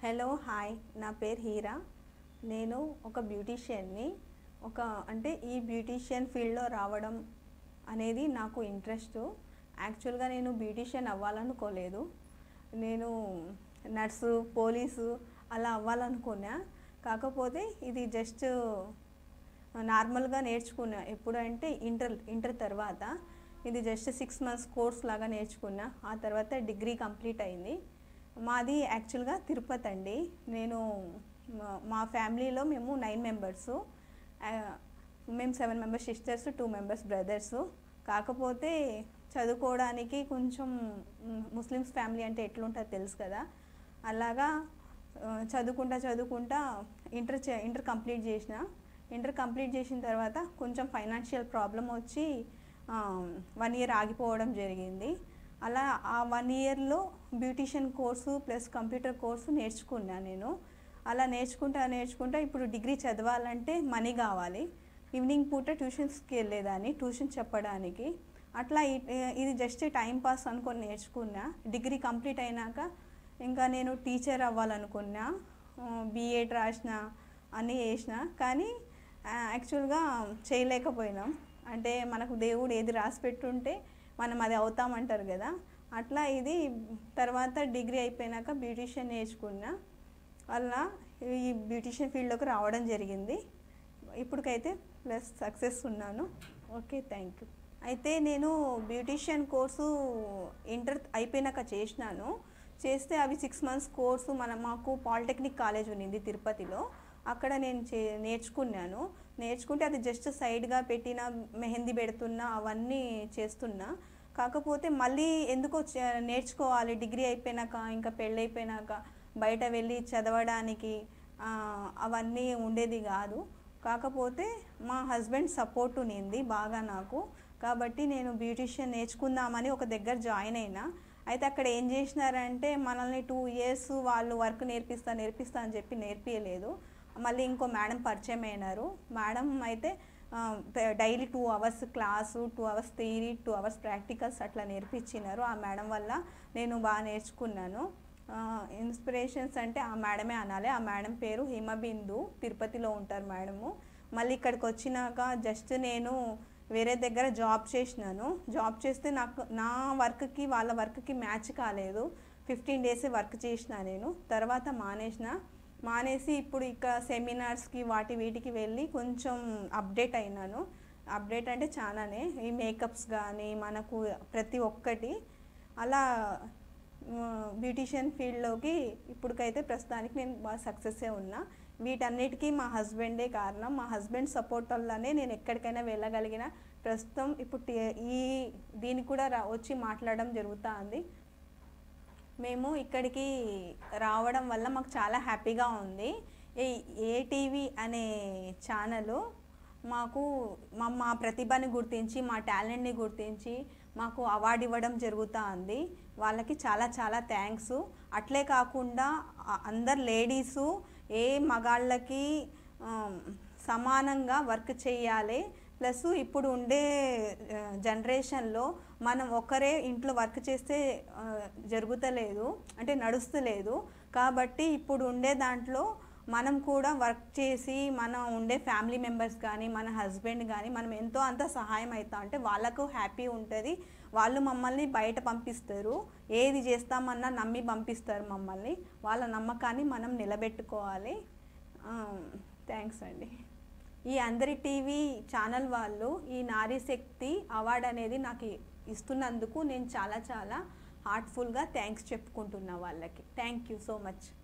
hello hi నా పేరు హీరా నేను ఒక బ్యూటీషియన్ని ఒక అంటే ఈ బ్యూటీషియన్ ఫీల్డ్లో రావడం అనేది నాకు ఇంట్రెస్ట్ యాక్చువల్గా నేను బ్యూటీషియన్ అవ్వాలనుకోలేదు నేను నర్సు పోలీసు అలా అవ్వాలనుకున్నా కాకపోతే ఇది జస్ట్ నార్మల్గా నేర్చుకున్నా ఎప్పుడు అంటే ఇంటర్ ఇంటర్ తర్వాత ఇది జస్ట్ సిక్స్ మంత్స్ కోర్స్ లాగా నేర్చుకున్నా ఆ తర్వాత డిగ్రీ కంప్లీట్ అయింది మాది యాక్చువల్గా తిరుపతి అండి నేను మా- మా ఫ్యామిలీలో మేము నైన్ మెంబర్స్ మేము seven members sisters two members brothers కాకపోతే చదువుకోవడానికి కొంచెం మ్, ముస్లిమ్స్ ఫ్యామిలీ అంటే ఎట్లుంటుందో తెలుసు కదా అలాగా ఆ, చదువుకుంటా చదువుకుంటా ఇంటర్ చే- ఇంటర్ కంప్లీట్ చేసిన ఇంటర్ కంప్లీట్ చేసిన తర్వాత కొంచెం ఫైనాన్షియల్ ప్రాబ్లం వచ్చి వన్ ఇయర్ ఆగిపోవడం జరిగింది అలా ఆ వన్ ఇయర్లో beautician course plus computer course నేర్చుకున్నా నేను అలా నేర్చుకుంటా నేర్చుకుంటా ఇప్పుడు డిగ్రీ చదవాలంటే మనీ కావాలి ఈవినింగ్ పూట ట్యూషన్స్కి వెళ్ళేదాన్ని ట్యూషన్ చెప్పడానికి అట్లా ఇ- ఇది జస్ట్ టైం పాస్ అనుకొని నేర్చుకున్నా డిగ్రీ కంప్లీట్ అయినాక ఇంకా నేను టీచర్ అవ్వాలనుకున్నా బీఎడ్ రాసిన అన్నీ చేసిన కానీ యాక్చువల్గా చేయలేకపోయినాం అంటే మనకు దేవుడు ఏది రాసి పెట్టుంటే మనం అది అవుతామంటారు కదా అట్లా ఇది తర్వాత డిగ్రీ అయిపోయినాక బ్యూటీషియన్ నేర్చుకున్నా అలా ఈ బ్యూటీషియన్ ఫీల్డ్లోకి రావడం జరిగింది ఇప్పటికైతే ప్లస్ సక్సెస్ ఉన్నాను ఓకే థ్యాంక్ యూ అయితే నేను బ్యూటీషియన్ కోర్సు ఇంటర్ అయిపోయినాక చేసినాను చేస్తే అవి సిక్స్ మంత్స్ కోర్సు మన మాకు పాలిటెక్నిక్ కాలేజ్ ఉన్నింది తిరుపతిలో అక్కడ నేను చే నేర్చుకున్నాను నేర్చుకుంటే అది జస్ట్ సైడ్గా పెట్టిన మెహందీ పెడుతున్నా అవన్నీ చేస్తున్నా కాకపోతే మళ్ళీ ఎందుకో చ- నేర్చుకోవాలి డిగ్రీ అయిపోయినాక ఇంకా పెళ్ళి అయిపోయినాక బయట వెళ్ళి చదవడానికి ఆ, అవన్నీ ఉండేది కాదు కాకపోతే మా హస్బెండ్ సపోర్ట్ ఉన్నింది బాగా నాకు కాబట్టి నేను బ్యూటిషియన్ నేర్చుకుందామని ఒక దగ్గర జాయిన్ అయినా అయితే అక్కడ ఏం చేసినారంటే మనల్ని టూ ఇయర్స్ వాళ్ళు వర్క్ నేర్పిస్తా నేర్పిస్తా అని చెప్పి నేర్పియలేదు మళ్ళీ ఇంకో మేడం పరిచయం అయినారు మేడం అయితే daily two hours class two hours theory two hours practicals అట్లా నేర్పించినారు ఆ మేడం వల్ల నేను బాగా నేర్చుకున్నాను ఇన్స్పిరేషన్స్ అంటే ఆ మేడమే అనాలి ఆ మేడం పేరు హిమబిందు తిరుపతిలో ఉంటారు మేడము మళ్ళీ ఇక్కడికి వచ్చినాక జస్ట్ నేను వేరే దగ్గర జాబ్ చేసినాను జాబ్ చేస్తే నాకు నా వర్క్కి వాళ్ళ వర్క్కి మ్యాచ్ కాలేదు ఫిఫ్టీన్ డేస్ వర్క్ చేసిన నేను తర్వాత మానేసిన మానేసి ఇప్పుడు ఇక సెమినార్స్కి వాటి వీటికి వెళ్ళి కొంచెం అప్డేట్ అయినాను అప్డేట్ అంటే చాలానే ఈ మేకప్స్ కానీ మనకు ప్రతి ఒక్కటి అలా బ్యూటీషియన్ ఫీల్డ్లోకి ఇప్పటికైతే ప్రస్తుతానికి నేను బాగా సక్సెస్సే ఉన్నా వీటన్నిటికీ మా హస్బెండే కారణం మా హస్బెండ్ సపోర్ట్ వల్లనే నేను ఎక్కడికైనా వెళ్ళగలిగిన ప్రస్తుతం ఇప్పుడు టి- ఈ దీనికి కూడా రా వచ్చి మాట్లాడడం జరుగుతూ ఉంది మేము ఇక్కడికి రావడం వల్ల మాకు చాలా హ్యాపీగా ఉంది ఈ ఏటీవీ అనే ఛానల్ మాకు మా మా ప్రతిభని గుర్తించి మా టాలెంట్ని గుర్తించి మాకు అవార్డు ఇవ్వడం జరుగుతూ ఉంది వాళ్ళకి చాలా చాలా థ్యాంక్స్ అట్లే కాకుండా ఆ- అందరు లేడీసు ఏ మగాళ్ళకి ఆమ్, సమానంగా వర్క్ చేయాలి ప్లస్ ఇప్పుడు ఉండే ఆ, జనరేషన్లో మనం ఒక్కరే ఇంట్లో వర్క్ చేస్తే ఆ, జరుగుతలేదు అంటే నడుస్తలేదు కాబట్టి ఇప్పుడు ఉండే దాంట్లో మనం కూడా వర్క్ చేసి మనం ఉండే ఫ్యామిలీ మెంబర్స్ కానీ మన హస్బెండ్ కానీ మనం ఎంతో అంత సహాయం అవుతాం అంటే వాళ్ళకు హ్యాపీ ఉంటుంది వాళ్ళు మమ్మల్ని బయట పంపిస్తారు ఏది చేస్తామన్నా నమ్మి పంపిస్తారు మమ్మల్ని వాళ్ళ నమ్మకాన్ని మనం నిలబెట్టుకోవాలి థ్యాంక్స్ అండి ఈ అందరి టీవీ ఛానల్ వాళ్ళు ఈ నారీ శక్తి అవార్డు అనేది నాకు ఇస్తున్నందుకు నేను చాలా చాలా హార్ట్ఫుల్గా థ్యాంక్స్ చెప్పుకుంటున్నా వాళ్ళకి థ్యాంక్ యూ సో మచ్